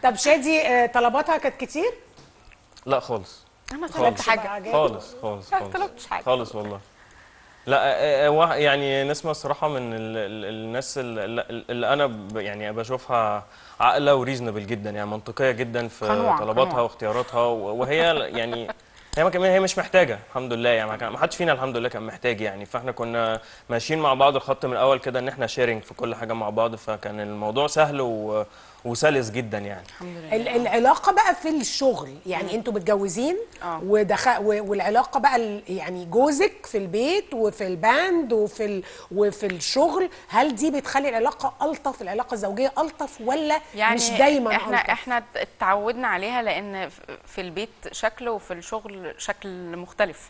طب شادي آه، طلباتها كانت كتير لا خالص انا ما خالص. طلبتش حاجه حاجة. خالص خالص ما خالص طلبتش حاجه خالص والله لا آه، آه، واحد- يعني نسمة الصراحة من ال ال الناس اللي, اللي أنا ب- يعني بشوفها عاقلة وريزنبل جدا يعني منطقية جدا في قنوع، طلباتها قنوع. واختياراتها و- وهي يعني هي ما كمان هي مش محتاجة الحمد لله يعني ما كان- ما حدش فينا الحمد لله كان محتاج يعني فاحنا كنا ماشيين مع بعض الخط من الأول كده إن احنا شيرنج في كل حاجة مع بعض فكان الموضوع سهل و وسلس جدا يعني الحمد لله ال- العلاقه بقى في الشغل يعني انتوا متجوزين آه. ودخ... و- والعلاقه بقى ال- يعني جوزك في البيت وفي الباند وفي ال... وفي الشغل هل دي بتخلي العلاقه الطف العلاقه الزوجيه الطف ولا يعني مش دايما احنا ألطف؟ احنا اتعودنا عليها لان ف- في البيت شكل وفي الشغل شكل مختلف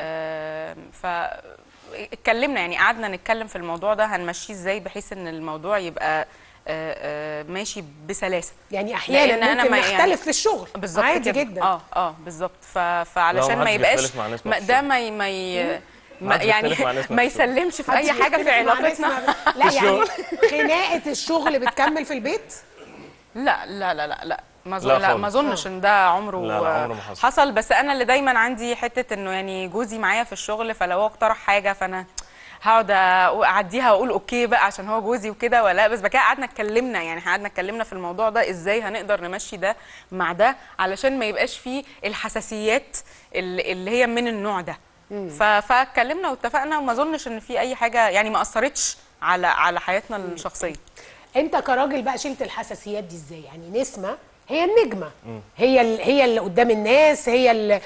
آم، ف اتكلمنا يعني قعدنا نتكلم في الموضوع ده هنمشيه ازاي بحيث ان الموضوع يبقى آه، آه، ماشي بسلاسه يعني احيانا لأن أنا ممكن ما- نختلف يعني- في الشغل بالظبط عادي كده. جدا اه اه بالظبط ف... فعلشان لا، ما محدش يبقاش بيختلف مع ناس ما في ده الشغل. ما ي... ما, ي... ما محدش يعني بيختلف مع ناس في ما الشغل. يسلمش في محدش اي حاجه في بيختلف مع ناس علاقتنا ما- لا يعني خناقه الشغل بتكمل في البيت لا لا لا لا لا ما لا لا, لا خالص. ما اظنش ان ده عمره لا، لا، عمره ما حصل. حصل بس انا اللي دايما عندي حته انه يعني جوزي معايا في الشغل فلو هو اقترح حاجه فانا هقعد أ- اعديها واقول اوكي بقى عشان هو جوزي وكده ولا بس بقى كده قعدنا اتكلمنا يعني قعدنا اتكلمنا في الموضوع ده ازاي هنقدر نمشي ده مع ده علشان ما يبقاش فيه الحساسيات اللي اللي هي من النوع ده ف- فاتكلمنا واتفقنا وما اظنش ان في اي حاجه يعني ما اثرتش على على حياتنا الشخصيه انت كراجل بقى شلت الحساسيات دي ازاي يعني نسمه هي النجمه هي ال- هي اللي قدام الناس هي اللي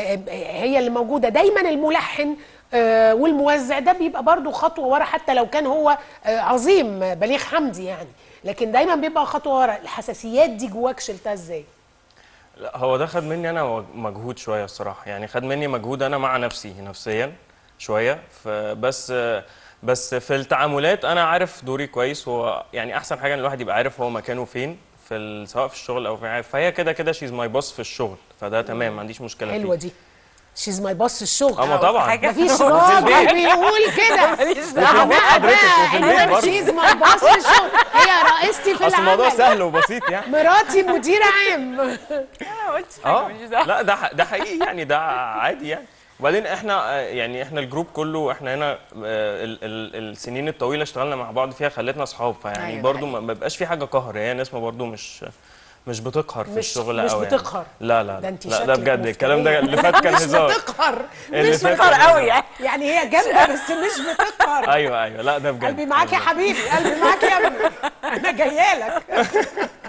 هي اللي موجوده دايما الملحن آه، والموزع ده بيبقى برضو خطوه ورا حتى لو كان هو آه، عظيم آه، بليغ حمدي يعني لكن دايما بيبقى خطوه ورا الحساسيات دي جواك شلتها ازاي لا هو ده خد مني انا مجهود شويه الصراحه يعني خد مني مجهود انا مع نفسي نفسيا شويه ف- بس بس في التعاملات انا عارف دوري كويس هو يعني احسن حاجه ان الواحد يبقى عارف هو مكانه فين في ال- سواء في الشغل او في فهي كده كده شيز ماي بوس في الشغل فده تمام ما عنديش مشكله حلوه فيه دي شيز ماي باص الشغل اه ما طبعا حاجة. مفيش راجل بيقول كده ماليش وفي البيت حضرتك وفي البيت برضه شيز ماي باص الشغل هي رئيستي في اصل الموضوع العمل سهل وبسيط يعني مراتي مدير عام انا ما قلتش حاجه اه ماليش دعوه لا ده ح- ده حقيقي يعني ده عادي يعني وبعدين احنا آه، يعني احنا الجروب كله احنا هنا آه، ال ال السنين الطويله اشتغلنا مع بعض فيها خلتنا اصحاب فيعني أيوة، برضو ده ما ما بيبقاش في حاجه قهر هي نسمه برضو مش مش بتقهر في مش- الشغل مش قوي بتقهر. يعني. لا لا ده انت لا شكلك ده بجد الكلام ده مفترية. اللي فات كان مش هزار بتقهر اللي مش فات بتقهر كان قوي هزار. يعني يعني هي جامده بس مش بتقهر ايوه ايوه لا ده بجد قلبي معاك يا حبيبي قلبي معاك يا ابني انا جايه لك